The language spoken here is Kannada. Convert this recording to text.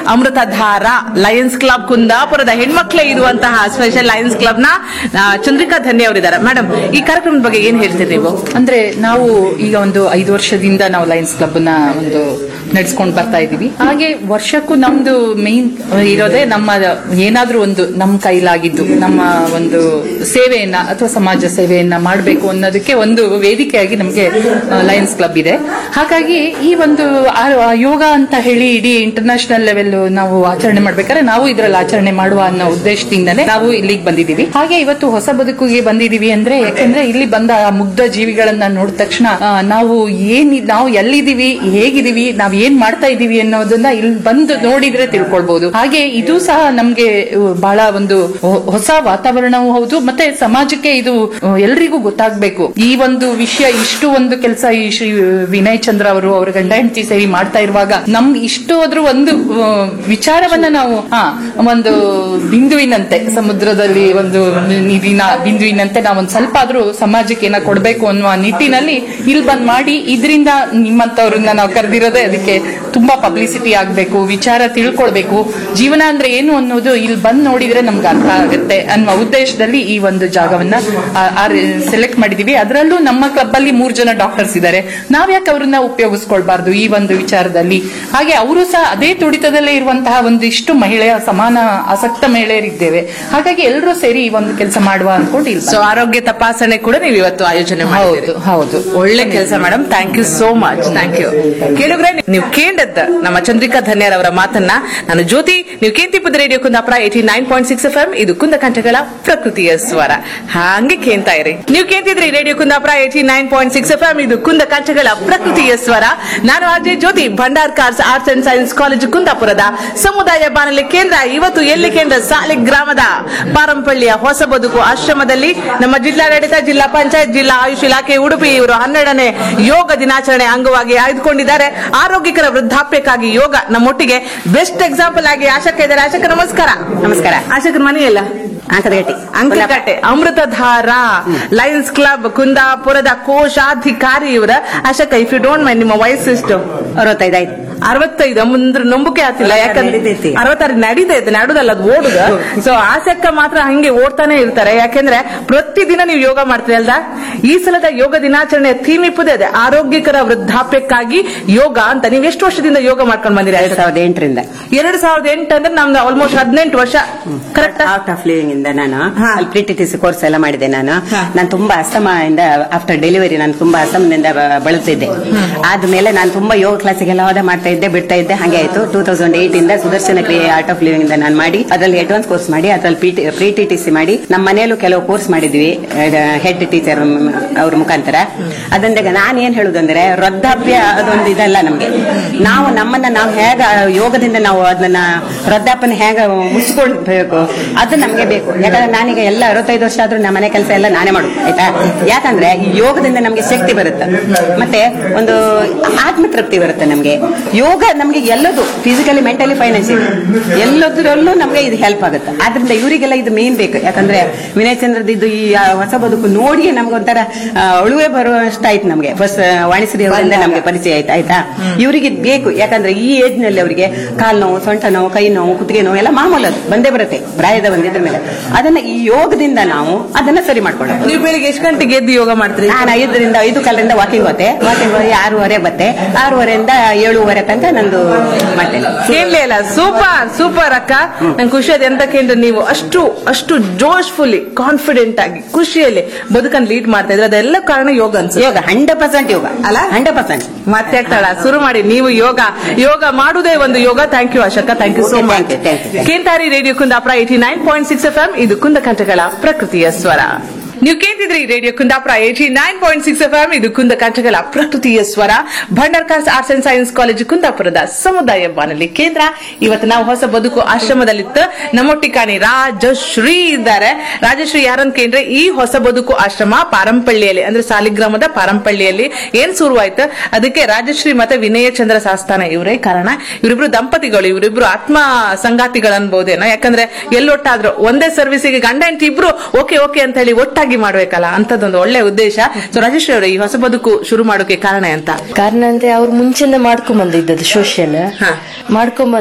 ಅಮೃತಧಾರ ಲಯನ್ಸ್ ಕ್ಲಬ್ ಕುಂದಾಪುರದ ಹೆಣ್ಮಕ್ಳೇ ಇರುವಂತಹ ಸ್ಪೆಷಲ್ ಲಯನ್ಸ್ ಕ್ಲಬ್ ನ ಆ, ಚಂದ್ರಿಕಾ ಧನ್ಯ ಅವರಿದ್ದಾರೆ ಮೇಡಮ್ ಈ ಕಾರ್ಯಕ್ರಮದ ಬಗ್ಗೆ ಏನ್ ಹೇಳ್ತೀರಿ ನೀವು ಅಂದ್ರೆ ನಾವು ಈಗ ಒಂದು ಐದು ವರ್ಷದಿಂದ ನಾವು ಲಯನ್ಸ್ ಕ್ಲಬ್ ನ ಒಂದು ನಡೆಸ್ಕೊಂಡು ಬರ್ತಾ ಇದೀವಿ ಹಾಗೆ ವರ್ಷಕ್ಕೂ ನಮ್ದು ಮೇನ್ ಇರೋದೇ ನಮ್ಮ ಏನಾದ್ರೂ ಒಂದು ನಮ್ಮ ಕೈಲಾಗಿದ್ದು ನಮ್ಮ ಒಂದು ಸೇವೆಯನ್ನ ಅಥವಾ ಸಮಾಜ ಸೇವೆಯನ್ನ ಮಾಡಬೇಕು ಅನ್ನೋದಕ್ಕೆ ಒಂದು ವೇದಿಕೆಯಾಗಿ ನಮಗೆ ಲಯನ್ಸ್ ಕ್ಲಬ್ ಇದೆ ಹಾಗಾಗಿ ಈ ಒಂದು ಆ- ಆ ಯೋಗ ಅಂತ ಹೇಳಿ ಇಡೀ ಇಂಟರ್ನ್ಯಾಷನಲ್ ಲೆವೆಲ್ ನಾವು ಆಚರಣೆ ಮಾಡ್ಬೇಕಾದ್ರೆ ನಾವು ಇದ್ರಲ್ಲಿ ಆಚರಣೆ ಮಾಡುವ ಅನ್ನೋ ಉದ್ದೇಶದಿಂದಲೇ ನಾವು ಇಲ್ಲಿಗೆ ಬಂದಿದ್ದೀವಿ ಹಾಗೆ ಇವತ್ತು ಹೊಸ ಬದುಕಿಗೆ ಬಂದಿದೀವಿ ಅಂದ್ರೆ ಯಾಕಂದ್ರೆ ಇಲ್ಲಿ ಬಂದ ಆ ಮುಗ್ಧ ಜೀವಿಗಳನ್ನ ನೋಡಿದ ತಕ್ಷಣ ಆ, ನಾವು ಏನ್ ನಾವು ಎಲ್ಲಿದೀವಿ ಹೇಗಿದೀವಿ ನಾವ್ ಏನ್ ಮಾಡ್ತಾ ಇದೀವಿ ಅನ್ನೋದನ್ನ ಇಲ್ಲಿ ಬಂದು ನೋಡಿದ್ರೆ ತಿಳ್ಕೊಳ್ಬಹುದು ಹಾಗೆ ಇದು ಸಹ ನಮ್ಗೆ ಅಹ್, ಬಹಳ ಒಂದು ಹೊ- ಹೊಸ ವಾತಾವರಣವೂ ಹೌದು ಮತ್ತೆ ಸಮಾಜಕ್ಕೆ ಇದು ಅಹ್, ಎಲ್ರಿಗೂ ಗೊತ್ತಾಗ್ಬೇಕು ಈ ಒಂದು ವಿಷಯ ಇಷ್ಟು ಒಂದು ಕೆಲಸ ಈ ಶ್ರೀ ವಿನಯ್ ಚಂದ್ರ ಅವರು ಅವರ ಗಂಡ ಹೆಂಡತಿ ಸೇರಿ ಮಾಡ್ತಾ ಇರುವಾಗ ನಮ್ ಇಷ್ಟು ಆದ್ರೂ ಒಂದು ಅಹ್, ವಿಚಾರವನ್ನ ನಾವು ಹಾ ಒಂದು ಬಿಂದುವಿನಂತೆ ಸಮುದ್ರದಲ್ಲಿ ಒಂದು ನೀರಿನ ಬಿಂದುವಿನಂತೆ ನಾವು ಒಂದ್ ಸ್ವಲ್ಪ ಆದ್ರೂ ಸಮಾಜಕ್ಕೆ ಏನ ಕೊಡ್ಬೇಕು ಅನ್ನುವ ನಿಟ್ಟಿನಲ್ಲಿ ಇಲ್ಲಿ ಬಂದ್ ಮಾಡಿ ಇದರಿಂದ ನಿಮ್ಮಂತವ್ರನ್ನ ನಾವು ಕರೆದಿರೋದೇ ಅದಕ್ಕೆ ತುಂಬಾ ಪಬ್ಲಿಸಿಟಿ ಆಗ್ಬೇಕು ವಿಚಾರ ತಿಳ್ಕೊಳ್ಬೇಕು ಜೀವನ ಅಂದ್ರೆ ಏನು ಅನ್ನೋದು ಇಲ್ಲಿ ಬಂದ್ ನೋಡಿದ್ರೆ ನಮ್ಗೆ ಅರ್ಥ ಆಗುತ್ತೆ ಅನ್ನುವ ಉದ್ದೇಶದಲ್ಲಿ ಈ ಒಂದು ಜಾಗವನ್ನ ಸೆಲೆಕ್ಟ್ ಮಾಡಿದೀವಿ ಅದರಲ್ಲೂ ನಮ್ಮ ಕ್ಲಬ್ ಅಲ್ಲಿ ಮೂರ್ ಜನ ಡಾಕ್ಟರ್ಸ್ ಇದ್ದಾರೆ ನಾವ್ಯಾಕೆ ಅವ್ರನ್ನ ಉಪಯೋಗಿಸ್ಕೊಳ್ಬಾರ್ದು ಈ ಒಂದು ವಿಚಾರದಲ್ಲಿ ಹಾಗೆ ಅವರು ಸಹ ಅದೇ ತುಡಿತದಲ್ಲೇ ಇರುವಂತಹ ಒಂದಿಷ್ಟು ಮಹಿಳೆಯ ಸಮಾನ ಆಸಕ್ತ ಮಹಿಳೆಯರಿದ್ದೇವೆ ಹಾಗಾಗಿ ಎಲ್ಲರೂ ಸೇರಿ ಈ ಒಂದು ಕೆಲಸ ಮಾಡುವ ಅನ್ಕೊಂಡು ಇಲ್ಲಿ ಸೊ ಆರೋಗ್ಯ ತಪಾಸಣೆ ಕೂಡ ನೀವು ಇವತ್ತು ಆಯೋಜನೆ ಮಾಡಿದ್ದೀರಿ ಹೌದು ಹೌದು ಒಳ್ಳೆ ಕೆಲಸ madam thank you so much thank you ಕೇಳಿದ್ರೆ ನೀವು ಕೇಂಡದ್ದ ನಮ್ಮ ಚಂದ್ರಿಕಾ ಧನ್ಯರ್ ಅವರ ಮಾತನ್ನ ನಾನು ಜ್ಯೋತಿ ನೀವು ಕೇಂತಿಪದ radio Kundapura eighty nine point six F M ಇದು ಕುಂದ ಕಂಠಗಳ ಪ್ರಕೃತಿಯ ಸ್ವರ ಹಾಗೆ ಕೇಳ್ತಾ ಇರಿ ನೀವು ಕೇಳ್ತಿದ್ರಿ radio Kundapura eighty nine point six F M ಇದು ಕುಂದ ಕಂಠಗಳ ಪ್ರಕೃತಿಯ ಸ್ವರ ನಾನು Ajay Jyothi Bhandarkars arts and science college ಕುಂದಾಪುರದ ಸಮುದಾಯ ಬಾನುಲಿ ಕೇಂದ್ರ ಇವತ್ತು ಎಲ್ಲಿ ಕೇಂದ್ರ ಸಾಲಿ ಗ್ರಾಮದ ಪಾರಂಪಳ್ಳಿಯ ಹೊಸ ಬದುಕು ಆಶ್ರಮದಲ್ಲಿ ನಮ್ಮ ಜಿಲ್ಲಾಡಳಿತ ಜಿಲ್ಲಾ ಪಂಚಾಯತ್ ಜಿಲ್ಲಾ ಆಯುಷ್ ಇಲಾಖೆ ಉಡುಪಿ ಇವರು ಹನ್ನೆರಡನೇ ಯೋಗ ದಿನಾಚರಣೆ ಅಂಗವಾಗಿ ಆಯ್ದುಕೊಂಡಿದ್ದಾರೆ ಆರೋಗ್ಯಕರ ವೃದ್ಧಾಪ್ಯಕ್ಕಾಗಿ ಯೋಗ ನಮ್ಮೊಟ್ಟಿಗೆ ಬೆಸ್ಟ್ ಎಕ್ಸಾಂಪಲ್ ಆಗಿ ಆಶಕ್ಕ ಇದ್ದಾರೆ ಆಶಕ್ಕ ನಮಸ್ಕಾರ ನಮಸ್ಕಾರ ಆಶಕರ ಮನೆಯಲ್ಲ ಅಂಕದಗಟ್ಟಿ ಅಂಕಕಟ್ಟೆ ಅಮೃತಧಾರ ಲಯನ್ಸ್ ಕ್ಲಬ್ ಕುಂದಾಪುರದ ಕೋಶಾಧಿಕಾರಿ ಇವರ ಅಶಕ ಇಫ್ ಯು ಡೋಂಟ್ ಮೈಂಡ್ ನಿಮ್ಮ ವಯಸ್ಸು ಎಷ್ಟು ಅರವತ್ತೈದು ಆಯ್ತು ಅರವತ್ತೈದು ಮುಂದ್ರೆ ನಂಬಿಕೆ ಆಗ್ತಿಲ್ಲ ಯಾಕಂದ್ರೆ ನಡೀತೈತಿ. ಅರವತ್ತಾರು ನಡೀತೈತೆ ನಡುದಲ್ಲ ಅದು ಓಡುದ ಸೊ ಆಸಕ್ಕ ಮಾತ್ರ ಹಂಗೆ ಓಡ್ತಾನೆ ಇರ್ತಾರೆ ಯಾಕೆಂದ್ರೆ ಪ್ರತಿದಿನ ನೀವು ಯೋಗ ಮಾಡ್ತೀರಿ ಅಲ್ದ ಈ ಸಲದ ಯೋಗ ದಿನಾಚರಣೆಯ ಥೀಮ್ ಇಪ್ಪದೇ ಅದೇ ಆರೋಗ್ಯಕರ ವೃದ್ಧಾಪ್ಯಕ್ಕಾಗಿ ಯೋಗ ಅಂತ ನೀವು ಎಷ್ಟು ವರ್ಷದಿಂದ ಯೋಗ ಮಾಡ್ಕೊಂಡು ಬಂದಿರಿ ಎರಡ್ ಸಾವಿರದ ಎಂಟರಿಂದ ಎರಡ್ ಸಾವಿರದ ಎಂಟು ಅಂದ್ರೆ ನಮ್ದು ಆಲ್ಮೋಸ್ಟ್ ಹದಿನೆಂಟು ವರ್ಷ ಕರೆಕ್ಟ್ ಔಟ್ ಆಫ್ ಲಿವಿಂಗ್ ಇಂದ ನಾನು ಹಾ. ಅಲ್ಲಿ ಪ್ರಿಟಿಟಿಸಿ ಕೋರ್ಸ್ ಎಲ್ಲ ಮಾಡಿದೆ ನಾನು ಹಾ. ನಾನು ತುಂಬಾ ಅಸ್ತಮ ಇಂದ ಆಫ್ಟರ್ ಡೆಲಿವರಿ ನಾನು ತುಂಬಾ ಅಸ್ತಮದಿಂದ ಬ- ಬಳಲ್ತಿದ್ದೆ ಆದ್ಮೇಲೆ ನಾನು ತುಂಬಾ ಯೋಗ ಕ್ಲಾಸಿಗೆಲ್ಲ ಹೋದ ಮಾಡ್ತಾ ಇದ್ದೆ ಬಿಡ್ತಾ ಇದ್ದೆ ಹಾಗೆ ಆಯ್ತು ಟೂ ತೌಸಂಡ್ ಏಟ್ ಇಂದ ಸುದರ್ಶನ ಕ್ರಿಯೆ ಆರ್ಟ್ ಆಫ್ ಲಿವಿಂಗ್ ಇಂದ ನಾನು ಮಾಡಿ ಅದರಲ್ಲಿ ಅಡ್ವಾನ್ಸ್ ಕೋರ್ಸ್ ಮಾಡಿ ಅದ್ರಲ್ಲಿ ಪ್ರಿ ಟಿ ಟಿ ಸಿ ಮಾಡಿ ನಮ್ಮ ಮನೆಯಲ್ಲೂ ಕೆಲವು ಕೋರ್ಸ್ ಮಾಡಿದ್ವಿ ಹೆಡ್ ಟೀಚರ್ ಅವ್ರ ಮುಖಾಂತರ ಅದಂದಾಗ ನಾನು ಏನ್ ಹೇಳುದಂದ್ರೆ ವೃದ್ಧಾಪ್ಯ ಅದೊಂದು ಇದಲ್ಲ ನಮ್ಗೆ ನಾವು ನಮ್ಮನ್ನ ನಾವು ಹೇಗ ಯೋಗದಿಂದ ನಾವು ಅದನ್ನ ವೃದ್ಧಾಪನ ಹೇಗ ಮುಗಿಸ್ಕೊಳ್ಬೇಕು ಅದು ನಮ್ಗೆ ಬೇಕು ಯಾಕಂದ್ರೆ ನಾನೀಗ ಎಲ್ಲ ಅರವತ್ತೈದು ವರ್ಷ ಆದ್ರೂ ನಮ್ಮ ಮನೆ ಕೆಲಸ ಎಲ್ಲ ನಾನೇ ಮಾಡುದು ಆಯ್ತಾ ಯಾಕಂದ್ರೆ ಈ ಯೋಗದಿಂದ ನಮ್ಗೆ ಶಕ್ತಿ ಬರುತ್ತೆ ಮತ್ತೆ ಒಂದು ಆತ್ಮತೃಪ್ತಿ ಬರುತ್ತೆ ನಮ್ಗೆ ಯೋಗ ನಮ್ಗೆ ಎಲ್ಲದು ಫಿಸಿಕಲಿ ಮೆಂಟಲಿ ಫೈನಾನ್ಷಿಯಲಿ ಎಲ್ಲದರಲ್ಲೂ ನಮ್ಗೆ ಇದು ಹೆಲ್ಪ್ ಆಗುತ್ತೆ ಆದ್ರಿಂದ ಇವರಿಗೆಲ್ಲ ಇದು ಮೇನ್ ಬೇಕು ಯಾಕಂದ್ರೆ ವಿನಯ್ ಚಂದ್ರದ್ ಇದು ಈ ಆ ಹೊಸ ಬದುಕು ನೋಡಿ ನಮ್ಗೆ ಒಂಥರ ಆ, ಅಳುವೆ ಬರುವಷ್ಟಾಯ್ತು ನಮ್ಗೆ ಫಸ್ಟ್ ವಾಣಿಶ್ರೀ ಅವರಿಂದ ನಮ್ಗೆ ಪರಿಚಯ ಆಯ್ತು ಆಯ್ತಾ ಇವರಿಗೆ ಇದ್ ಬೇಕು ಯಾಕಂದ್ರೆ ಈ ಏಜ್ ನಲ್ಲಿ ಅವರಿಗೆ ಕಾಲ್ ನೋವು ಸೊಂಟ ನೋವು ಕೈ ನೋವು ಕುತ್ತಿಗೆ ನೋವು ಎಲ್ಲ ಮಾಮೂಲು ಅದು ಬಂದೇ ಬರುತ್ತೆ ಪ್ರಾಯದ ಬಂದಿದ್ರ ಮೇಲೆ ಅದನ್ನ ಈ ಯೋಗದಿಂದ ನಾವು ಅದನ್ನ ಸರಿ ಮಾಡ್ಕೊಳ್ಳೋದು ನೀವು ಬೆಳಿಗ್ಗೆ ಎಷ್ಟು ಗಂಟೆಗೆ ಎದ್ದು ಯೋಗ ಮಾಡ್ತೀರಿ ನಾನು ಐದರಿಂದ ಐದು ಕಾಲರಿಂದ ವಾಕಿಂಗ್ ಹೋತೆ ವಾಕಿಂಗ್ ಹೋಗಿ ಆರೂವರೆ ಬತ್ತೆ ಆರೂವರೆಯಿಂದ ಏಳುವರೆ ತನಕ ನಂದು ಮಾಡ್ತೇನೆ ಕೇಳಲೇ ಇಲ್ಲ ಸೂಪರ್ ಸೂಪರ್ ಅಕ್ಕ ನಂಗೆ ಖುಷಿ ಅದ ಎಂತ ಕೇಂದ್ರ ನೀವು ಅಷ್ಟು ಅಷ್ಟು ಜೋಶ್ಫುಲಿ ಕಾನ್ಫಿಡೆಂಟ್ ಆಗಿ ಖುಷಿಯಲ್ಲಿ ಬದುಕನ್ನು ಲೀಡ್ ಮಾಡ್ತಾ ಇದ್ರೆ ಅದೆಲ್ಲ ಕಾರಣ ಯೋಗ ಅನ್ಸುತ್ತೆ ಯೋಗ ಹಂಡ್ರೆಡ್ ಪರ್ಸೆಂಟ್ ಯೋಗ ಅಲ್ಲ? ಹಂಡ್ರೆಡ್ ಪರ್ಸೆಂಟ್ ಮತ್ತೆ ಆಗ್ತಾಳ ಶುರು ಮಾಡಿ ನೀವು ಯೋಗ ಯೋಗ ಮಾಡುವುದೇ ಒಂದು ಯೋಗ ಥ್ಯಾಂಕ್ ಯು ಅಶಕ್ಕ thank you so Okay, much thank you, thank you, thank you. ಕೇಂತಾರಿ radio Kundapura eighty nine point six F M ಇದು ಕುಂದ ಕಂಠಗಳ ಪ್ರಕೃತಿಯ ಸ್ವರ ನೀವು ಕೇಳ್ತಿದ್ರಿ radio Kundapura eighty nine point six F M ಇದು ಕುಂದ ಕಂಠಗಳ ಪ್ರಕೃತಿಯ ಸ್ವರ Bhandarkars arts and science college ಕುಂದಾಪುರದ ಸಮುದಾಯ ಬಾನುಲಿ ಕೇಂದ್ರ ಇವತ್ತು ನಾವು ಹೊಸ ಬದುಕು ಆಶ್ರಮದಲ್ಲಿತ್ತು ನಮ್ಮೊಟ್ಟಿಕಾಣಿ ರಾಜಶ್ರೀ ಇದ್ದಾರೆ ರಾಜಶ್ರೀ ಯಾರಂತ ಕೇಂದ್ರೆ ಈ ಹೊಸ ಬದುಕು ಆಶ್ರಮ ಪಾರಂಪಳ್ಳಿಯಲ್ಲಿ ಅಂದ್ರೆ ಸಾಲಿಗ್ರಾಮದ ಪಾರಂಪಳ್ಳಿಯಲ್ಲಿ ಏನ್ ಶುರುವಾಯ್ತು ಅದಕ್ಕೆ ರಾಜಶ್ರೀ ಮತ್ತೆ ವಿನಯ ಚಂದ್ರ ಸಾಸ್ತಾನ ಇವರೇ ಕಾರಣ ಇವರಿಬ್ರು ದಂಪತಿಗಳು ಇವರಿಬ್ರು ಆತ್ಮ ಸಂಗಾತಿಗಳು ಅನ್ಬೋದೇನೋ ಯಾಕಂದ್ರೆ ಎಲ್ಲೊಟ್ಟಾದ್ರು ಒಂದೇ ಸರ್ವಿಸಿಗೆ ಗಂಡ ಹೆಂಡತಿ ಇಬ್ರು ಓಕೆ ಓಕೆ ಅಂತ ಹೇಳಿ ಒಟ್ಟಾಗಿ ಮಾಡ್ಬೇಕಲ್ಲ ಅಂತದೊಂದು ಒಳ್ಳೆ ಉದ್ದೇಶ ಸೊ ರಾಜಶ್ರೀ ಅವರು ಈ ಹೊಸ ಬದುಕು ಶುರು ಮಾಡೋಕೆ ಕಾರಣ ಅಂತ ಕಾರಣ ಅಂದ್ರೆ ಅವ್ರು ಮುಂಚೆನೆ ಮಾಡ್ಕೊಂಡ್ ಬಂದಿದ್ದದು ಸೋಷಿಯಲ್ ಹಾ. ಮಾಡ್ಕೊಂಡ್